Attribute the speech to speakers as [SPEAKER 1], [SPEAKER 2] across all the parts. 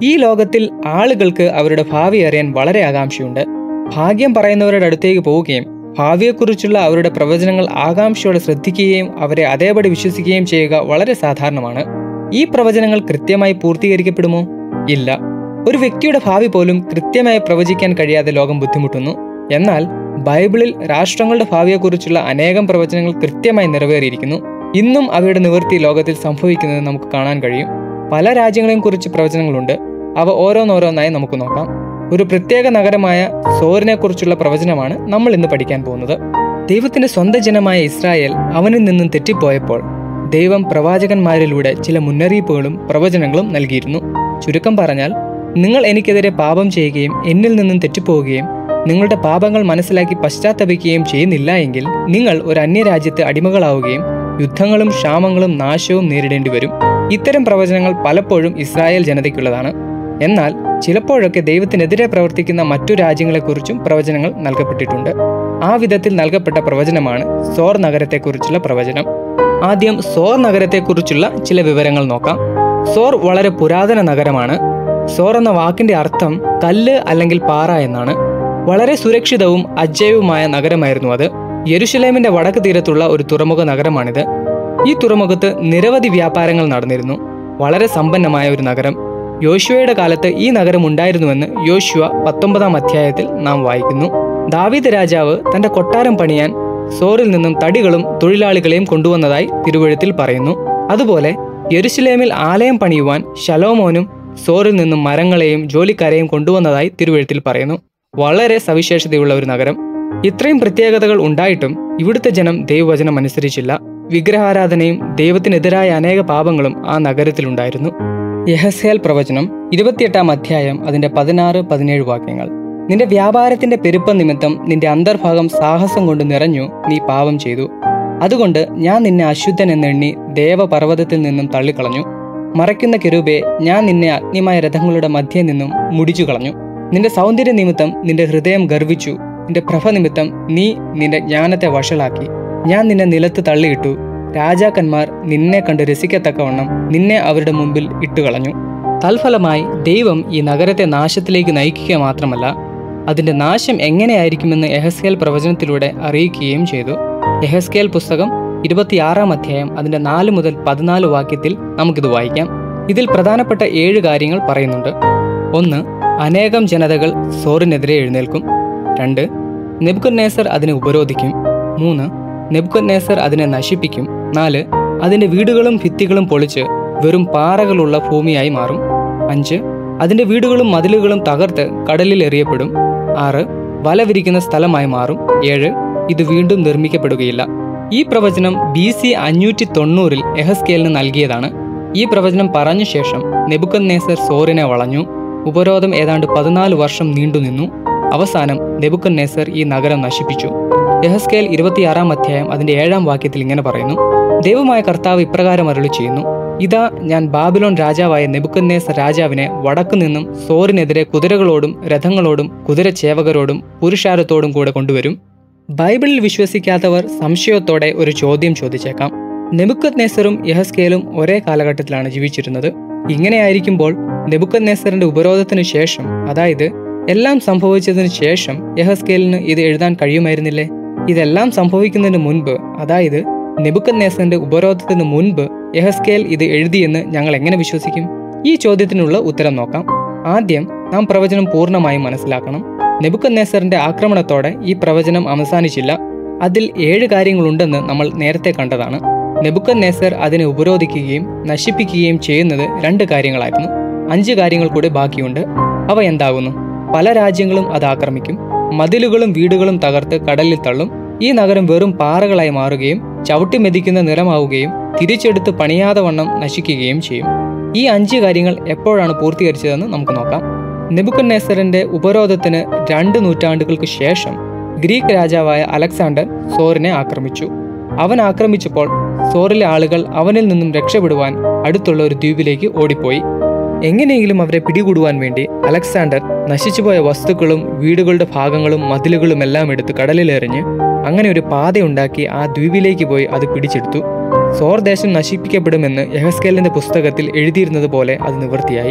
[SPEAKER 1] ഈ ലോകത്തിൽ ആളുകൾക്ക് അവരുടെ ഭാവി അറിയാൻ വളരെ ആകാംക്ഷയുണ്ട് ഭാഗ്യം പറയുന്നവരുടെ അടുത്തേക്ക് പോവുകയും ഭാവിയെക്കുറിച്ചുള്ള അവരുടെ പ്രവചനങ്ങൾ ആകാംക്ഷയോടെ ശ്രദ്ധിക്കുകയും അവരെ അതേപടി വിശ്വസിക്കുകയും ചെയ്യുക വളരെ സാധാരണമാണ് ഈ പ്രവചനങ്ങൾ കൃത്യമായി പൂർത്തീകരിക്കപ്പെടുമോ ഇല്ല ഒരു വ്യക്തിയുടെ ഭാവി പോലും കൃത്യമായി പ്രവചിക്കാൻ കഴിയാതെ ലോകം ബുദ്ധിമുട്ടുന്നു എന്നാൽ ബൈബിളിൽ രാഷ്ട്രങ്ങളുടെ ഭാവിയെക്കുറിച്ചുള്ള അനേകം പ്രവചനങ്ങൾ കൃത്യമായി നിറവേറിയിരിക്കുന്നു ഇന്നും അവയുടെ നിവൃത്തി ലോകത്തിൽ സംഭവിക്കുന്നത് നമുക്ക് കാണാൻ കഴിയും പല രാജ്യങ്ങളെയും കുറിച്ച് പ്രവചനങ്ങളുണ്ട് അവ ഓരോന്നോരോന്നായി നമുക്ക് നോക്കാം ഒരു പ്രത്യേക നഗരമായ സോറിനെ കുറിച്ചുള്ള പ്രവചനമാണ് നമ്മൾ ഇന്ന് പഠിക്കാൻ പോകുന്നത് ദൈവത്തിന്റെ സ്വന്തം ജനമായ ഇസ്രായേൽ അവനിൽ നിന്നും തെറ്റിപ്പോയപ്പോൾ ദൈവം പ്രവാചകന്മാരിലൂടെ ചില മുന്നറിയിപ്പുകളും പ്രവചനങ്ങളും നൽകിയിരുന്നു ചുരുക്കം പറഞ്ഞാൽ നിങ്ങൾ എനിക്കെതിരെ പാപം ചെയ്യുകയും എന്നിൽ നിന്നും തെറ്റിപ്പോവുകയും നിങ്ങളുടെ പാപങ്ങൾ മനസ്സിലാക്കി പശ്ചാത്തപിക്കുകയും ചെയ്യുന്നില്ല എങ്കിൽ നിങ്ങൾ ഒരു അന്യരാജ്യത്ത് അടിമകളാവുകയും യുദ്ധങ്ങളും ക്ഷാമങ്ങളും നാശവും നേരിടേണ്ടി വരും ഇത്തരം പ്രവചനങ്ങൾ പലപ്പോഴും ഇസ്രായേൽ ജനതയ്ക്കുള്ളതാണ് എന്നാൽ ചിലപ്പോഴൊക്കെ ദൈവത്തിനെതിരെ പ്രവർത്തിക്കുന്ന മറ്റു രാജ്യങ്ങളെക്കുറിച്ചും പ്രവചനങ്ങൾ നൽകപ്പെട്ടിട്ടുണ്ട് ആ വിധത്തിൽ നൽകപ്പെട്ട പ്രവചനമാണ് സോർ നഗരത്തെക്കുറിച്ചുള്ള പ്രവചനം ആദ്യം സോർ നഗരത്തെക്കുറിച്ചുള്ള ചില വിവരങ്ങൾ നോക്കാം സോർ വളരെ പുരാതന നഗരമാണ് സോർ എന്ന വാക്കിന്റെ അർത്ഥം കല്ല് അല്ലെങ്കിൽ പാറ എന്നാണ് വളരെ സുരക്ഷിതവും അജയവുമായ നഗരമായിരുന്നു അത് യെരുഷലേമിന്റെ വടക്ക് തീരത്തുള്ള ഒരു തുറമുഖ നഗരമാണിത് ഈ തുറമുഖത്ത് നിരവധി വ്യാപാരങ്ങൾ നടന്നിരുന്നു വളരെ സമ്പന്നമായ ഒരു നഗരം യോശുവയുടെ കാലത്ത് ഈ നഗരം ഉണ്ടായിരുന്നുവെന്ന് യോശുവ പത്തൊമ്പതാം അധ്യായത്തിൽ നാം വായിക്കുന്നു ദാവീദ് രാജാവ് തന്റെ കൊട്ടാരം പണിയാൻ സോറിൽ നിന്നും തടികളും തൊഴിലാളികളെയും കൊണ്ടുവന്നതായി തിരുവഴുത്തിൽ പറയുന്നു അതുപോലെ യെരുശലേമിൽ ആലയം പണിയുവാൻ ശലോമോനും സോറിൽ നിന്നും മരങ്ങളെയും ജോലിക്കാരെയും കൊണ്ടുവന്നതായി തിരുവഴുത്തിൽ പറയുന്നു വളരെ സവിശേഷതയുള്ള ഒരു നഗരം ഇത്രയും പ്രത്യേകതകൾ ഉണ്ടായിട്ടും ഇവിടുത്തെ ജനം ദൈവവചനം അനുസരിച്ചില്ല വിഗ്രഹാരാധനയും ദൈവത്തിനെതിരായ അനേക പാപങ്ങളും ആ നഗരത്തിലുണ്ടായിരുന്നു യഹസ്യാൽ പ്രവചനം ഇരുപത്തിയെട്ടാം അധ്യായം അതിന്റെ പതിനാറ് പതിനേഴ് വാക്യങ്ങൾ നിന്റെ വ്യാപാരത്തിന്റെ പെരുപ്പം നിമിത്തം നിന്റെ അന്തർഭാഗം സാഹസം കൊണ്ട് നിറഞ്ഞു നീ പാപം ചെയ്തു അതുകൊണ്ട് ഞാൻ നിന്നെ അശുദ്ധൻ എന്നെണ്ണി ദേവപർവ്വതത്തിൽ നിന്നും തള്ളിക്കളഞ്ഞു മറയ്ക്കുന്ന കെരൂബെ ഞാൻ നിന്നെ അഗ്നിമായ രഥങ്ങളുടെ മധ്യേ നിന്നും മുടിച്ചു കളഞ്ഞു നിന്റെ സൗന്ദര്യ നിമിത്തം നിന്റെ ഹൃദയം ഗർവിച്ചു നിന്റെ പ്രഭ നിമിത്തം നീ നിന്റെ ജ്ഞാനത്തെ വഷളാക്കി ഞാൻ നിന്നെ നിലത്ത് തള്ളിയിട്ടു രാജാക്കന്മാർ നിന്നെ കണ്ട് രസിക്കത്തക്കവണ്ണം നിന്നെ അവരുടെ മുമ്പിൽ ഇട്ടുകളഞ്ഞു തൽഫലമായി ദൈവം ഈ നഗരത്തെ നാശത്തിലേക്ക് നയിക്കുക മാത്രമല്ല അതിന്റെ നാശം എങ്ങനെയായിരിക്കുമെന്ന് എഹസ്കേൽ പ്രവചനത്തിലൂടെ അറിയിക്കുകയും ചെയ്തു എഹസ്കേൽ പുസ്തകം ഇരുപത്തിയാറാം അധ്യായം അതിന്റെ നാല് മുതൽ പതിനാല് വാക്യത്തിൽ നമുക്കിത് വായിക്കാം ഇതിൽ പ്രധാനപ്പെട്ട ഏഴ് കാര്യങ്ങൾ പറയുന്നുണ്ട് ഒന്ന് അനേകം ജനതകൾ സോറിനെതിരെ എഴുന്നേൽക്കും രണ്ട് നെബുക്കന്നേസർ അതിനെ ഉപരോധിക്കും മൂന്ന് നെബുക്കന്നേസർ അതിനെ നശിപ്പിക്കും നാല് അതിന്റെ വീടുകളും ഭിത്തികളും പൊളിച്ച് വെറും പാറകളുള്ള ഭൂമിയായി മാറും അഞ്ച് അതിന്റെ വീടുകളും മതിലുകളും തകർത്ത് കടലിൽ എറിയപ്പെടും ആറ് വല വിരിക്കുന്ന സ്ഥലമായി മാറും ഏഴ് ഇത് വീണ്ടും നിർമ്മിക്കപ്പെടുകയില്ല ഈ പ്രവചനം ബി സി അഞ്ഞൂറ്റി തൊണ്ണൂറിൽ എഹസ്കേലിന് നൽകിയതാണ് ഈ പ്രവചനം പറഞ്ഞ ശേഷം നെബുക്കന്നേസർ സോറിനെ വളഞ്ഞു ഉപരോധം ഏതാണ്ട് പതിനാല് വർഷം നീണ്ടുനിന്നു അവസാനം നെബുക്കന്നേസർ ഈ നഗരം നശിപ്പിച്ചു യഹസ്കേൽ ഇരുപത്തിയാറാം അധ്യായം അതിന്റെ ഏഴാം വാക്യത്തിൽ ഇങ്ങനെ പറയുന്നു ദൈവമായ കർത്താവ് ഇപ്രകാരം അരുളി ചെയ്യുന്നു ഇതാ ഞാൻ ബാബിലോൺ രാജാവായ നെബുക്കന്നേസർ രാജാവിനെ വടക്കു നിന്നും സോറിനെതിരെ കുതിരകളോടും രഥങ്ങളോടും കുതിരച്ചേവകരോടും പുരുഷാരത്തോടും കൂടെ കൊണ്ടുവരും ബൈബിളിൽ വിശ്വസിക്കാത്തവർ സംശയത്തോടെ ഒരു ചോദ്യം ചോദിച്ചേക്കാം നെബുക്കത് നെസറും യഹസ്കേലും ഒരേ കാലഘട്ടത്തിലാണ് ജീവിച്ചിരുന്നത് ഇങ്ങനെയായിരിക്കുമ്പോൾ നെബുക്കത് നെസറിന്റെ ഉപരോധത്തിന് ശേഷം അതായത് എല്ലാം സംഭവിച്ചതിന് ശേഷം യഹസ്കേലിന് ഇത് എഴുതാൻ കഴിയുമായിരുന്നില്ലേ ഇതെല്ലാം സംഭവിക്കുന്നതിന് മുൻപ് അതായത് നെബുക്കത് നെസറിന്റെ ഉപരോധത്തിന് മുൻപ് യഹസ്കേൽ ഇത് എഴുതിയെന്ന് ഞങ്ങൾ എങ്ങനെ വിശ്വസിക്കും ഈ ചോദ്യത്തിനുള്ള ഉത്തരം നോക്കാം ആദ്യം നാം പ്രവചനം പൂർണ്ണമായും മനസ്സിലാക്കണം നെബുക്കത് നെസറിന്റെ ആക്രമണത്തോടെ ഈ പ്രവചനം അവസാനിച്ചില്ല അതിൽ ഏഴ് കാര്യങ്ങളുണ്ടെന്ന് നമ്മൾ നേരത്തെ കണ്ടതാണ് നെബുക്കത് നെസർ അതിനെ ഉപരോധിക്കുകയും നശിപ്പിക്കുകയും ചെയ്യുന്നത് രണ്ട് കാര്യങ്ങളായിരുന്നു അഞ്ച് കാര്യങ്ങൾ കൂടി ബാക്കിയുണ്ട് അവ എന്താകുന്നു പല രാജ്യങ്ങളും അത് ആക്രമിക്കും മതിലുകളും വീടുകളും തകർത്ത് കടലിൽ തള്ളും ഈ നഗരം വെറും പാറകളായി മാറുകയും ചവിട്ടി മെതിക്കുന്ന നിറമാവുകയും തിരിച്ചെടുത്ത് പണിയാതെ വണ്ണം നശിക്കുകയും ചെയ്യും ഈ അഞ്ച് കാര്യങ്ങൾ എപ്പോഴാണ് പൂർത്തീകരിച്ചതെന്ന് നമുക്ക് നോക്കാം നെബുക്കന്നേസറിന്റെ ഉപരോധത്തിന് രണ്ട് നൂറ്റാണ്ടുകൾക്ക് ശേഷം ഗ്രീക്ക് രാജാവായ അലക്സാണ്ടർ സോറിനെ ആക്രമിച്ചു അവൻ ആക്രമിച്ചപ്പോൾ സോറിലെ ആളുകൾ അവനിൽ നിന്നും രക്ഷപ്പെടുവാൻ അടുത്തുള്ള ഒരു ദ്വീപിലേക്ക് ഓടിപ്പോയി എങ്ങനെയെങ്കിലും അവരെ പിടികൂടുവാൻ വേണ്ടി അലക്സാണ്ടർ നശിച്ചുപോയ വസ്തുക്കളും വീടുകളുടെ ഭാഗങ്ങളും മതിലുകളും എല്ലാം എടുത്ത് കടലിലെറിഞ്ഞ് അങ്ങനെ ഒരു പാതയുണ്ടാക്കി ആ ദ്വീപിലേക്ക് പോയി അത് പിടിച്ചെടുത്തു സോർ ദേശം നശിപ്പിക്കപ്പെടുമെന്ന് യഹസ്കേലിന്റെ പുസ്തകത്തിൽ എഴുതിയിരുന്നത് പോലെ അത് നിവൃത്തിയായി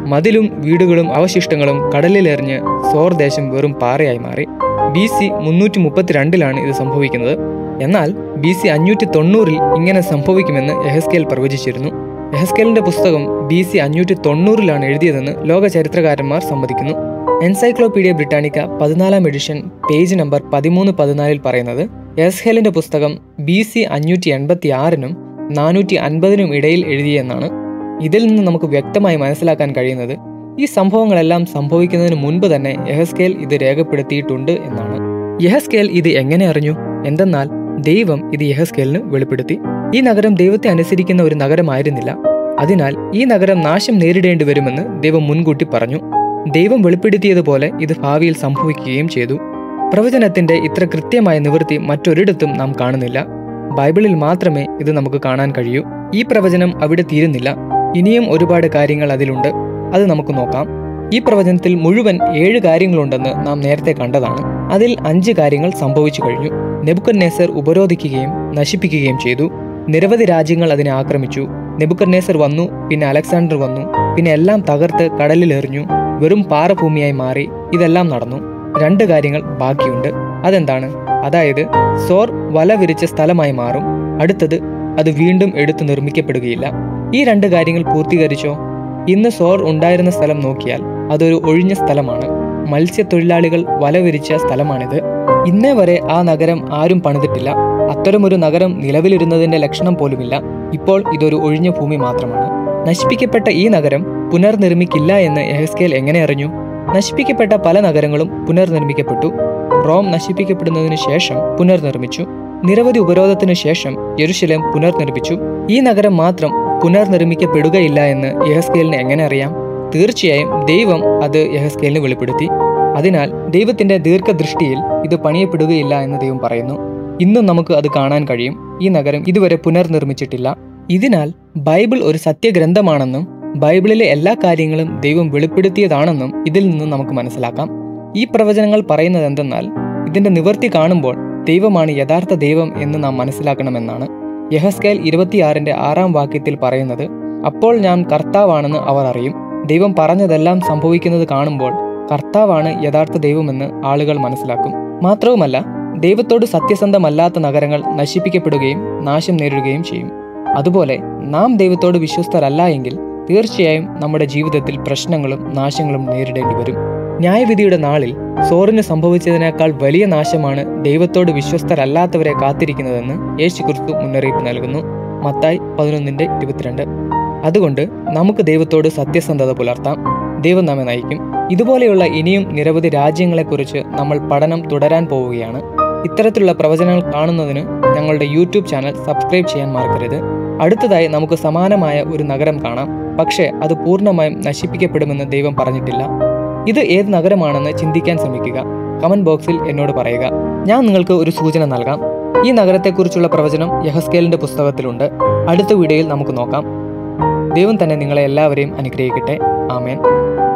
[SPEAKER 1] മതിലും വീടുകളും അവശിഷ്ടങ്ങളും കടലിലെറിഞ്ഞ് സോർ ദേശം വെറും പാറയായി മാറി ബി സി മുന്നൂറ്റി മുപ്പത്തിരണ്ടിലാണ് ഇത് സംഭവിക്കുന്നത് എന്നാൽ ബി സി അഞ്ഞൂറ്റി തൊണ്ണൂറിൽ ഇങ്ങനെ സംഭവിക്കുമെന്ന് എഹസ്കേൽ പ്രവചിച്ചിരുന്നു എഹസ്കേലിന്റെ പുസ്തകം ബി സി അഞ്ഞൂറ്റി തൊണ്ണൂറിലാണ് എഴുതിയതെന്ന് ലോക ചരിത്രകാരന്മാർ സമ്മതിക്കുന്നു എൻസൈക്ലോപീഡിയ ബ്രിട്ടാനിക്ക പതിനാലാം എഡിഷൻ പേജ് നമ്പർ പതിമൂന്ന് പതിനാലിൽ പറയുന്നത് എസ്ഹേലിന്റെ പുസ്തകം ബി സി അഞ്ഞൂറ്റി എൺപത്തി ആറിനും നാനൂറ്റി അൻപതിനും ഇടയിൽ എഴുതിയെന്നാണ് ഇതിൽ നിന്ന് നമുക്ക് വ്യക്തമായി മനസ്സിലാക്കാൻ കഴിയുന്നത് ഈ സംഭവങ്ങളെല്ലാം സംഭവിക്കുന്നതിന് മുൻപ് തന്നെ യഹസ്കേൽ ഇത് രേഖപ്പെടുത്തിയിട്ടുണ്ട് എന്നാണ് യഹസ്കേൽ ഇത് എങ്ങനെ അറിഞ്ഞു എന്തെന്നാൽ ദൈവം ഇത് യഹസ്കേലിന് വെളിപ്പെടുത്തി ഈ നഗരം ദൈവത്തെ അനുസരിക്കുന്ന ഒരു നഗരമായിരുന്നില്ല അതിനാൽ ഈ നഗരം നാശം നേരിടേണ്ടി വരുമെന്ന് ദൈവം മുൻകൂട്ടി പറഞ്ഞു ദൈവം വെളിപ്പെടുത്തിയതുപോലെ ഇത് ഭാവിയിൽ സംഭവിക്കുകയും ചെയ്തു പ്രവചനത്തിന്റെ ഇത്ര കൃത്യമായ നിവൃത്തി മറ്റൊരിടത്തും നാം കാണുന്നില്ല ബൈബിളിൽ മാത്രമേ ഇത് നമുക്ക് കാണാൻ കഴിയൂ ഈ പ്രവചനം അവിടെ തീരുന്നില്ല ഇനിയും ഒരുപാട് കാര്യങ്ങൾ അതിലുണ്ട് അത് നമുക്ക് നോക്കാം ഈ പ്രവചനത്തിൽ മുഴുവൻ ഏഴ് കാര്യങ്ങളുണ്ടെന്ന് നാം നേരത്തെ കണ്ടതാണ് അതിൽ അഞ്ച് കാര്യങ്ങൾ സംഭവിച്ചു കഴിഞ്ഞു നെബുക്കന്നേസർ ഉപരോധിക്കുകയും നശിപ്പിക്കുകയും ചെയ്തു നിരവധി രാജ്യങ്ങൾ അതിനെ ആക്രമിച്ചു നെബുക്കന്നേസർ വന്നു പിന്നെ അലക്സാണ്ടർ വന്നു പിന്നെ എല്ലാം തകർത്ത് കടലിൽ എറിഞ്ഞു വെറും പാറഭൂമിയായി മാറി ഇതെല്ലാം നടന്നു രണ്ട് കാര്യങ്ങൾ ബാക്കിയുണ്ട് അതെന്താണ് അതായത് സോർ വല വിരിച്ച സ്ഥലമായി മാറും അടുത്തത് അത് വീണ്ടും എടുത്തു നിർമ്മിക്കപ്പെടുകയില്ല ഈ രണ്ട് കാര്യങ്ങൾ പൂർത്തീകരിച്ചോ ഇന്ന് സോർ ഉണ്ടായിരുന്ന സ്ഥലം നോക്കിയാൽ അതൊരു ഒഴിഞ്ഞ സ്ഥലമാണ് മത്സ്യത്തൊഴിലാളികൾ വല വിരിച്ച സ്ഥലമാണിത് ഇന്നേ വരെ ആ നഗരം ആരും പണിതിട്ടില്ല അത്തരമൊരു നഗരം നിലവിലിരുന്നതിന്റെ ലക്ഷണം പോലുമില്ല ഇപ്പോൾ ഇതൊരു ഒഴിഞ്ഞ ഭൂമി മാത്രമാണ് നശിപ്പിക്കപ്പെട്ട ഈ നഗരം പുനർനിർമ്മിക്കില്ല എന്ന് എഹസ്കേൽ എങ്ങനെ അറിഞ്ഞു നശിപ്പിക്കപ്പെട്ട പല നഗരങ്ങളും പുനർനിർമ്മിക്കപ്പെട്ടു റോം നശിപ്പിക്കപ്പെടുന്നതിനു ശേഷം പുനർനിർമ്മിച്ചു നിരവധി ഉപരോധത്തിനു ശേഷം യെരുശലേം പുനർനിർമ്മിച്ചു ഈ നഗരം മാത്രം പുനർനിർമ്മിക്കപ്പെടുകയില്ല എന്ന് യഹസ്കേലിന് എങ്ങനെ അറിയാം തീർച്ചയായും ദൈവം അത് യഹസ്കേലിന് വെളിപ്പെടുത്തി അതിനാൽ ദൈവത്തിന്റെ ദീർഘദൃഷ്ടിയിൽ ഇത് പണിയപ്പെടുകയില്ല എന്ന് ദൈവം പറയുന്നു ഇന്നും നമുക്ക് അത് കാണാൻ കഴിയും ഈ നഗരം ഇതുവരെ പുനർനിർമ്മിച്ചിട്ടില്ല ഇതിനാൽ ബൈബിൾ ഒരു സത്യഗ്രന്ഥമാണെന്നും ബൈബിളിലെ എല്ലാ കാര്യങ്ങളും ദൈവം വെളിപ്പെടുത്തിയതാണെന്നും ഇതിൽ നിന്ന് നമുക്ക് മനസ്സിലാക്കാം ഈ പ്രവചനങ്ങൾ പറയുന്നത് എന്തെന്നാൽ ഇതിന്റെ നിവർത്തി കാണുമ്പോൾ ദൈവമാണ് യഥാർത്ഥ ദൈവം എന്ന് നാം മനസ്സിലാക്കണമെന്നാണ് യഹസ്കേൽ ഇരുപത്തിയാറിന്റെ ആറാം വാക്യത്തിൽ പറയുന്നത് അപ്പോൾ ഞാൻ കർത്താവാണെന്ന് അവർ അറിയും ദൈവം പറഞ്ഞതെല്ലാം സംഭവിക്കുന്നത് കാണുമ്പോൾ കർത്താവാണ് യഥാർത്ഥ ദൈവമെന്ന് ആളുകൾ മനസ്സിലാക്കും മാത്രവുമല്ല ദൈവത്തോട് സത്യസന്ധമല്ലാത്ത നഗരങ്ങൾ നശിപ്പിക്കപ്പെടുകയും നാശം നേരിടുകയും ചെയ്യും അതുപോലെ നാം ദൈവത്തോട് വിശ്വസ്തരല്ല എങ്കിൽ തീർച്ചയായും നമ്മുടെ ജീവിതത്തിൽ പ്രശ്നങ്ങളും നാശങ്ങളും നേരിടേണ്ടി വരും ന്യായവിധിയുടെ നാളിൽ സോറിന് സംഭവിച്ചതിനേക്കാൾ വലിയ നാശമാണ് ദൈവത്തോട് വിശ്വസ്തരല്ലാത്തവരെ കാത്തിരിക്കുന്നതെന്ന് യേശു ക്രിസ്തു മുന്നറിയിപ്പ് നൽകുന്നു മത്തായി പതിനൊന്നിന്റെ ഇരുപത്തിരണ്ട് അതുകൊണ്ട് നമുക്ക് ദൈവത്തോട് സത്യസന്ധത പുലർത്താം ദൈവം നമ്മെ നയിക്കും ഇതുപോലെയുള്ള ഇനിയും നിരവധി രാജ്യങ്ങളെക്കുറിച്ച് നമ്മൾ പഠനം തുടരാൻ പോവുകയാണ് ഇത്തരത്തിലുള്ള പ്രവചനങ്ങൾ കാണുന്നതിന് ഞങ്ങളുടെ യൂട്യൂബ് ചാനൽ സബ്സ്ക്രൈബ് ചെയ്യാൻ മറക്കരുത് അടുത്തതായി നമുക്ക് സമാനമായ ഒരു നഗരം കാണാം പക്ഷേ അത് പൂർണ്ണമായും നശിപ്പിക്കപ്പെടുമെന്ന് ദൈവം പറഞ്ഞിട്ടില്ല ഇത് ഏത് നഗരമാണെന്ന് ചിന്തിക്കാൻ ശ്രമിക്കുക കമന്റ് ബോക്സിൽ എന്നോട് പറയുക ഞാൻ നിങ്ങൾക്ക് ഒരു സൂചന നൽകാം ഈ നഗരത്തെക്കുറിച്ചുള്ള പ്രവചനം യഹസ്കേലിന്റെ പുസ്തകത്തിലുണ്ട് അടുത്ത വീഡിയോയിൽ നമുക്ക് നോക്കാം ദൈവം തന്നെ നിങ്ങളെ എല്ലാവരെയും അനുഗ്രഹിക്കട്ടെ ആമേൻ